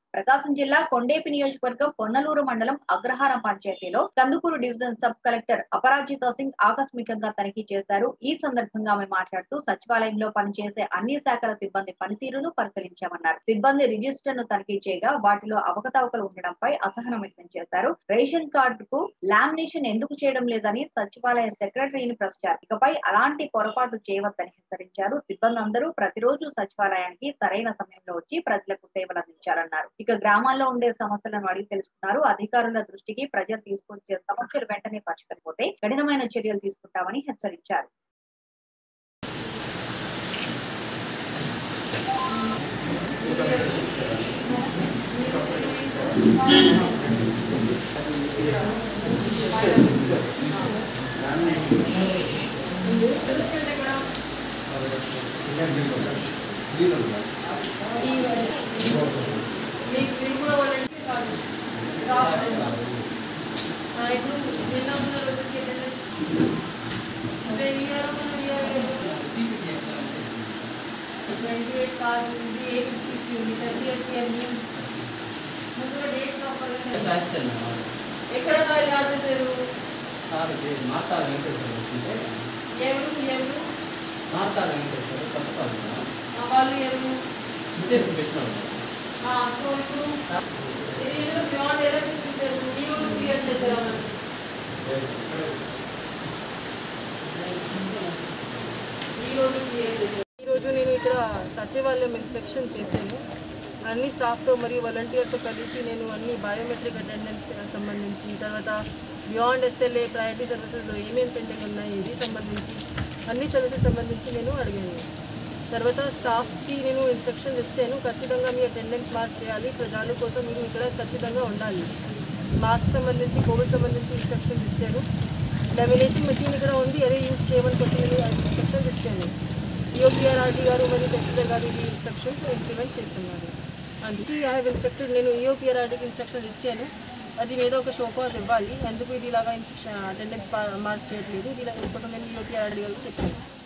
ప్రకాశం జిల్లా కొండేపి నియోజకవర్గం పొన్నలూరు మండలం అగ్రహారం పంచాయతీలో Kandukur division sub collector Aparajita Singh ఆకస్మికంగా తనిఖీ చేశారు ఈ సందర్భంగా ఆమె మాట్లాడుతూ సచివాలయంలో పనిచేసే అన్ని శాఖల సిబ్బంది పనితీరును పరిశీలించామన్నారు సిబ్బంది రిజిస్టర్ ను తనిఖీ చేయగా వాటిలో అవకతవకలు ఉండడంపై అసహనం వ్యక్తం చేశారు రేషన్ కార్డుకు లామినేషన్ ఎందుకు చేయడం లేదని సచివాలయ సెక్రటరీని ప్రశ్నించారు ఇకపై అలాంటి పొరపాటు చేయవద్దని హెచ్చరించారు సిబ్బంది అందరూ ప్రతిరోజు సచివాలయానికి సరైన సమయంలో వచ్చి ప్రజలకు సేవలు అందించాలన్నారు ఇక గ్రామాల్లో ఉండే సమస్యలను అడిగి తెలుసుకున్నారు అధికారుల దృష్టికి ప్రజలు తీసుకొచ్చే సమస్యలు వెంటనే పరిష్కరిపోతే కఠినమైన చర్యలు తీసుకుంటామని హెచ్చరించారు మీకు మీరు కూడా వాలంటీర్ కాదు కావాలి ఆ, ఇప్పుడు నిన్న ఉన్న రోజుకి attendance అంటే ఇయర్ మన ఇయర్ ట్వంటీ ఎయిట్ కాదు ఇది ఏమి ఉంది థర్టీ ఎయిట్ ఇయర్ ముందుగా డేట్ ప్రాపర్గా రాస్తాను ఎక్కడ ఫైల్ రాసేసారు సార్ ఇది మాతా వెంకటేశ్వర వస్తుంటే ఎవరు ఎవరు మాతా వెంకటేశ్వర కొత్త పాలన ఆ, వాళ్ళు ఎవరు ఉద్దేశం పెట్టినాడు ఆ, సో ఇప్పుడు ఇది ఏదో బియాండ్ ఎలా చూపించారు మీరు క్లియర్ చేశారు ఈ రోజు క్లియర్ చేశారు ఈరోజు నేను ఇక్కడ సచివాలయం ఇన్స్పెక్షన్ చేశాను అన్ని స్టాఫ్తో మరియు వాలంటీర్తో కలిసి నేను అన్ని బయోమెట్రిక్ అటెండెన్స్ సంబంధించి తర్వాత బియాండ్ ఎస్ఎల్ఏ ప్రయారిటీ సర్వీసెస్ ఏమేమి పెండింగ్ ఉన్నాయి ఇది సంబంధించి అన్ని సర్వీసెస్ సంబంధించి నేను అడిగాను తర్వాత స్టాఫ్కి నేను ఇన్స్ట్రక్షన్స్ ఇచ్చాను ఖచ్చితంగా మీ అటెండెన్స్ మార్క్ చేయాలి ప్రజల కోసం మీరు ఇక్కడ ఖచ్చితంగా ఉండాలి మాస్క్ సంబంధించి కోవిడ్ సంబంధించి ఇన్స్ట్రక్షన్స్ ఇచ్చాను లామినేషన్ మెషిన్ ఇక్కడ ఉంది అదే యూజ్ చేయమని చెప్పి నేను ఇన్స్ట్రక్షన్స్ ఇచ్చాను ఈఓపీఆర్ఆర్టీ గారు మరియు తహసీల్దార్ గారు ఈ ఇన్స్ట్రక్షన్స్ ఇంప్లిమెంట్ చేస్తున్నారు అందుకే ఐ హావ్ ఇన్స్ట్రక్టెడ్ నేను ఈఓపీఆర్ఆర్టీకి ఇన్స్ట్రక్షన్స్ ఇచ్చాను అది మీద ఒక షోకాజ్ ఇవ్వాలి ఎందుకు ఇది ఇలాగా ఇన్స్ట్రక్షన్ అటెండెన్స్ మార్క్ చేయట్లేదు ఇది ఇలా ఇప్పుడు నేను ఈఓపీఆర్ఆర్టీ గారికి చెప్పాను